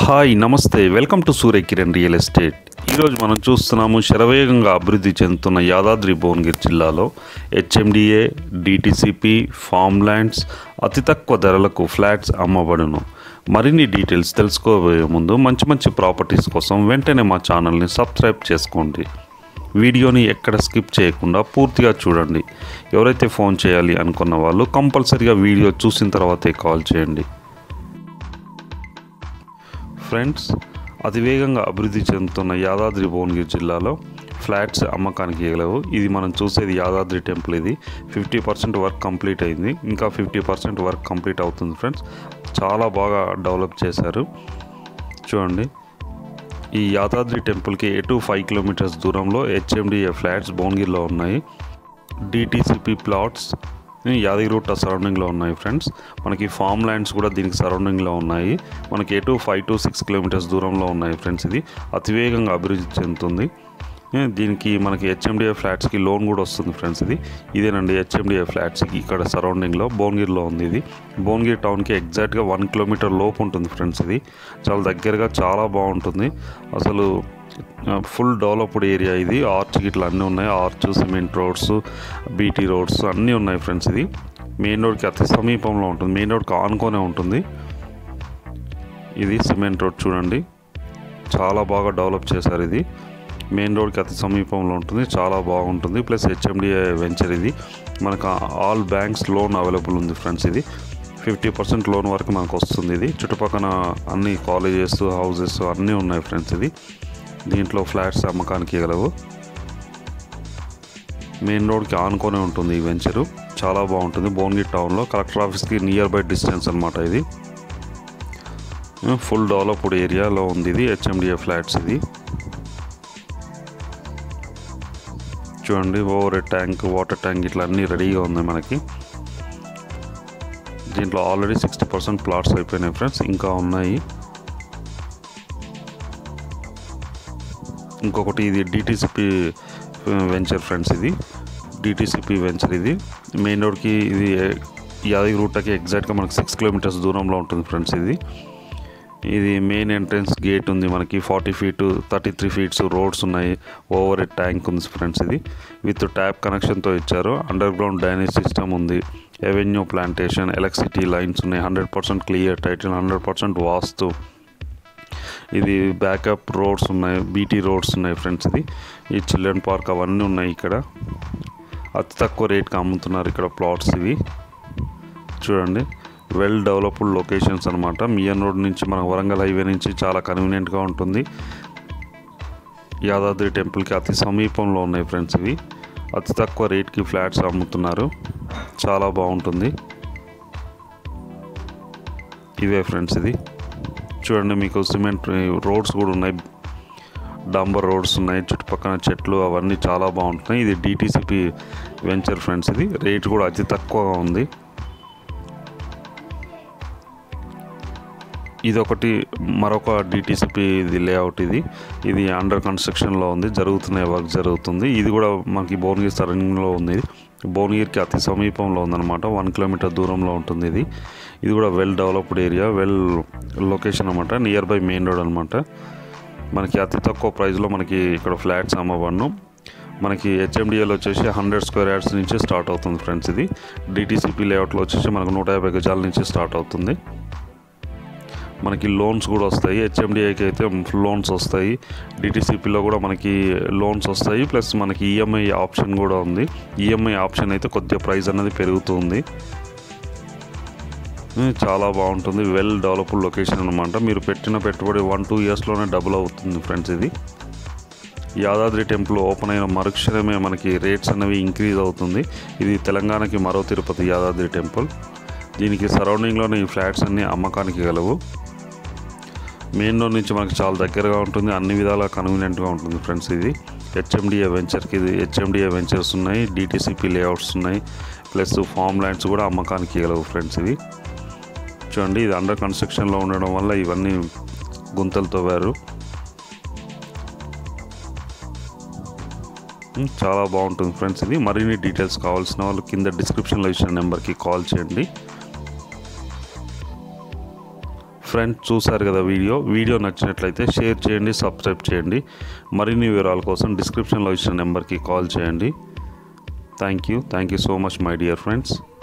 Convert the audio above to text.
hi నమస్తే welcome to Surya Kiran real estate ఈరోజు మనం చూస్తున్నాము శరవేగంగా అభివృద్ధి చెందుతున్న యాదాద్రి భువనగిరి జిల్లాలో హెచ్ఎండిఏ డిటిసిపి ఫామ్ ల్యాండ్స్ అతి తక్కువ ధరలకు ఫ్లాట్స్ అమ్మబడును మరిన్ని డీటెయిల్స్ తెలుసుకోబోయే ముందు మంచి మంచి ప్రాపర్టీస్ కోసం వెంటనే మా ఛానల్ని సబ్స్క్రైబ్ చేసుకోండి వీడియోని ఎక్కడ స్కిప్ చేయకుండా పూర్తిగా చూడండి ఎవరైతే ఫోన్ చేయాలి అనుకున్న వాళ్ళు కంపల్సరీగా వీడియో చూసిన తర్వాతే కాల్ చేయండి ఫ్రెండ్స్ అతివేగంగా అభివృద్ధి చెందుతున్న యాదాద్రి భువనగిరి జిల్లాలో ఫ్లాట్స్ అమ్మకానికి గలవు ఇది మనం చూసేది యాదాద్రి టెంపుల్ ఇది ఫిఫ్టీ పర్సెంట్ వర్క్ కంప్లీట్ అయింది ఇంకా ఫిఫ్టీ పర్సెంట్ వర్క్ కంప్లీట్ అవుతుంది ఫ్రెండ్స్ చాలా బాగా డెవలప్ చేశారు చూడండి ఈ యాదాద్రి టెంపుల్కి ఎటు ఫైవ్ కిలోమీటర్స్ దూరంలో హెచ్ఎండిఏ ఫ్లాట్స్ భువనగిరిలో ఉన్నాయి డిటీసీపీ ప్లాట్స్ యాదగిరిగుట్ట సరౌండింగ్లో ఉన్నాయి ఫ్రెండ్స్ మనకి ఫామ్ ల్యాండ్స్ కూడా దీనికి సరౌండింగ్లో ఉన్నాయి మనకి ఎటు ఫైవ్ టు సిక్స్ కిలోమీటర్స్ దూరంలో ఉన్నాయి ఫ్రెండ్స్ ఇది అతివేగంగా అభివృద్ధి చెందుతుంది ఏ, దీనికి మనకి హెచ్ఎండిఏ ఫ్లాట్స్కి లోన్ కూడా వస్తుంది ఫ్రెండ్స్ ఇది ఇదేనండి హెచ్ఎండిఏ ఫ్లాట్స్కి ఇక్కడ సరౌండింగ్లో భువనగిరిలో ఉంది ఇది భువనగిరి టౌన్కి ఎగ్జాక్ట్గా వన్ కిలోమీటర్ లోపు ఉంటుంది ఫ్రెండ్స్ ఇది చాలా దగ్గరగా చాలా బాగుంటుంది అసలు ఫుల్ డెవలప్డ్ ఏరియా ఇది ఆర్చ్ గిట్ల అన్నీ ఉన్నాయి arch cement roads BT roads అన్నీ ఉన్నాయి ఫ్రెండ్స్ ఇది మెయిన్ రోడ్కి అతి సమీపంలో ఉంటుంది మెయిన్ రోడ్కి ఆనుకొనే ఉంటుంది ఇది సిమెంట్ రోడ్ చూడండి చాలా బాగా డెవలప్ చేశారు ఇది మెయిన్ రోడ్కి అతి సమీపంలో ఉంటుంది చాలా బాగుంటుంది ప్లస్ హెచ్ఎండిఏ వెంచర్ ఇది మనకు ఆల్ బ్యాంక్స్ లోన్ అవైలబుల్ ఉంది ఫ్రెండ్స్ ఇది ఫిఫ్టీ పర్సెంట్ లోన్ వరకు మనకు వస్తుంది ఇది చుట్టుపక్కల అన్ని కాలేజెస్ హౌసెస్ అన్నీ ఉన్నాయి ఫ్రెండ్స్ ఇది దీంట్లో ఫ్లాట్స్ అమ్మకానికి గలవు మెయిన్ రోడ్కి ఆనుకొని ఉంటుంది ఈ వెంచరు చాలా బాగుంటుంది భువనగిరి టౌన్లో కలెక్టర్ ఆఫీస్కి నియర్ బై డిస్టెన్స్ అనమాట ఇది ఫుల్ డెవలప్డ్ ఏరియాలో ఉంది ఇది హెచ్ఎండిఏ ఫ్లాట్స్ ఇది చూడండి ఓవర్ ట్యాంక్ వాటర్ ట్యాంక్ ఇట్లా అన్నీ రెడీగా ఉంది మనకి దీంట్లో ఆల్రెడీ సిక్స్టీ పర్సెంట్ ప్లాట్స్ అయిపోయినాయి ఫ్రెండ్స్ ఇంకా ఉన్నాయి ఇంకొకటి ఇది డిటీసీపీ వెంచర్ ఫ్రెండ్స్ ఇది డిటీసీపీ వెంచర్ ఇది మెయిన్ రోడ్కి ఇది యాదగిరి రూట్కి ఎగ్జాక్ట్గా మనకి సిక్స్ కిలోమీటర్స్ దూరంలో ఉంటుంది ఫ్రెండ్స్ ఇది ఇది మెయిన్ ఎంట్రన్స్ గేట్ ఉంది మనకి forty feet thirty three feets roads ఉన్నాయి ఓవర్ హెడ్ ట్యాంక్ ఉంది ఫ్రెండ్స్ ఇది విత్ ట్యాప్ కనెక్షన్తో ఇచ్చారు అండర్ గ్రౌండ్ డ్రైనేజ్ సిస్టమ్ ఉంది ఎవెన్యూ ప్లాంటేషన్ ఎలక్ట్రిసిటీ లైన్స్ ఉన్నాయి hundred percent clear title hundred percent vastu ఇది బ్యాకప్ రోడ్స్ ఉన్నాయి బీటీ రోడ్స్ ఉన్నాయి ఫ్రెండ్స్ ఇది ఈ చిల్డ్రన్ పార్క్ అవన్నీ ఉన్నాయి ఇక్కడ అతి తక్కువ రేట్కి అమ్ముతున్నారు ఇక్కడ ప్లాట్స్ ఇవి చూడండి వెల్ డెవలప్డ్ లొకేషన్స్ అనమాట మియన్ రోడ్ నుంచి మన వరంగల్ హైవే నుంచి చాలా కన్వీనియంట్గా ఉంటుంది యాదాద్రి టెంపుల్కి అతి సమీపంలో ఉన్నాయి ఫ్రెండ్స్ ఇవి అతి తక్కువ రేట్కి ఫ్లాట్స్ అమ్ముతున్నారు చాలా బాగుంటుంది ఇవే ఫ్రెండ్స్ ఇది చూడండి మీకు సిమెంట్ రోడ్స్ కూడా ఉన్నాయి డాంబర్ రోడ్స్ ఉన్నాయి చుట్టుపక్కల చెట్లు అవన్నీ చాలా బాగుంటున్నాయి ఇది డిటీసీపీ వెంచర్ ఫ్రెండ్స్ ఇది రేట్ కూడా అతి తక్కువగా ఉంది ఇది ఒకటి మరొక డిటీసీపీ ఇది లేఅవుట్ ఇది ఇది అండర్ కన్స్ట్రక్షన్లో ఉంది జరుగుతున్నాయి వర్క్ జరుగుతుంది ఇది కూడా మనకి భువనగిరి సరౌండింగ్లో ఉంది భువనగిరికి అతి సమీపంలో ఉందన్నమాట వన్ కిలోమీటర్ దూరంలో ఉంటుంది ఇది ఇది కూడా well developed area well location అనమాట నియర్ బై మెయిన్ రోడ్ అనమాట మనకి అతి తక్కువ ప్రైస్లో మనకి ఇక్కడ ఫ్లాట్స్ అమ్మబడను మనకి హెచ్ఎండిఏలో వచ్చేసి హండ్రెడ్ స్క్వేర్ యార్డ్స్ నుంచి స్టార్ట్ అవుతుంది ఫ్రెండ్స్ ఇది డిటీసీపీ లేఅవుట్లో వచ్చేసి మనకు నూట యాభై గజాల నుంచి స్టార్ట్ అవుతుంది మనకి లోన్స్ కూడా వస్తాయి హెచ్ఎండిఐకి అయితే లోన్స్ వస్తాయి డిటీసీపీలో కూడా మనకి లోన్స్ వస్తాయి ప్లస్ మనకి ఈఎంఐ ఆప్షన్ కూడా ఉంది ఈఎంఐ ఆప్షన్ అయితే కొద్దిగా ప్రైస్ అనేది పెరుగుతుంది ఉమ్, చాలా బాగుంటుంది వెల్ డెవలప్డ్ లొకేషన్ అనమాట మీరు పెట్టిన పెట్టుబడి వన్ టూ ఇయర్స్లోనే డబుల్ అవుతుంది ఫ్రెండ్స్ ఇది యాదాద్రి టెంపుల్ ఓపెన్ అయిన మరుక్షణమే మనకి రేట్స్ అనేవి ఇంక్రీజ్ అవుతుంది ఇది తెలంగాణకి మరో తిరుపతి యాదాద్రి టెంపుల్ దీనికి సరౌండింగ్లోనే ఈ ఫ్లాట్స్ అన్ని అమ్మకానికి గలవు మెయిన్ రోడ్ నుంచి మనకి చాలా దగ్గరగా ఉంటుంది అన్ని విధాలా కన్వీనియంట్గా ఉంటుంది ఫ్రెండ్స్ ఇది హెచ్ఎండిఏ వెంచర్కి ఇది హెచ్ఎండిఏ వెంచర్స్ ఉన్నాయి డిటీసీపీ లేఅవుట్స్ ఉన్నాయి ప్లస్ ఫామ్ ల్యాండ్స్ కూడా అమ్మకానికి గలవు ఫ్రెండ్స్ ఇది చూడండి ఇది అండర్ కన్స్ట్రక్షన్లో ఉండడం వల్ల ఇవన్నీ గుంతలు తవ్వారు ఉమ్, చాలా బాగుంటుంది ఫ్రెండ్స్ ఇది మరిన్ని డీటెయిల్స్ కావాల్సిన వాళ్ళు కింద డిస్క్రిప్షన్లో ఇచ్చిన నెంబర్కి కాల్ చేయండి ఫ్రెండ్స్ చూసారు కదా వీడియో వీడియో నచ్చినట్లయితే షేర్ చేయండి సబ్స్క్రైబ్ చేయండి మరిన్ని వివరాల కోసం డిస్క్రిప్షన్లో ఇచ్చిన నెంబర్కి కాల్ చేయండి thank you thank you so much my dear friends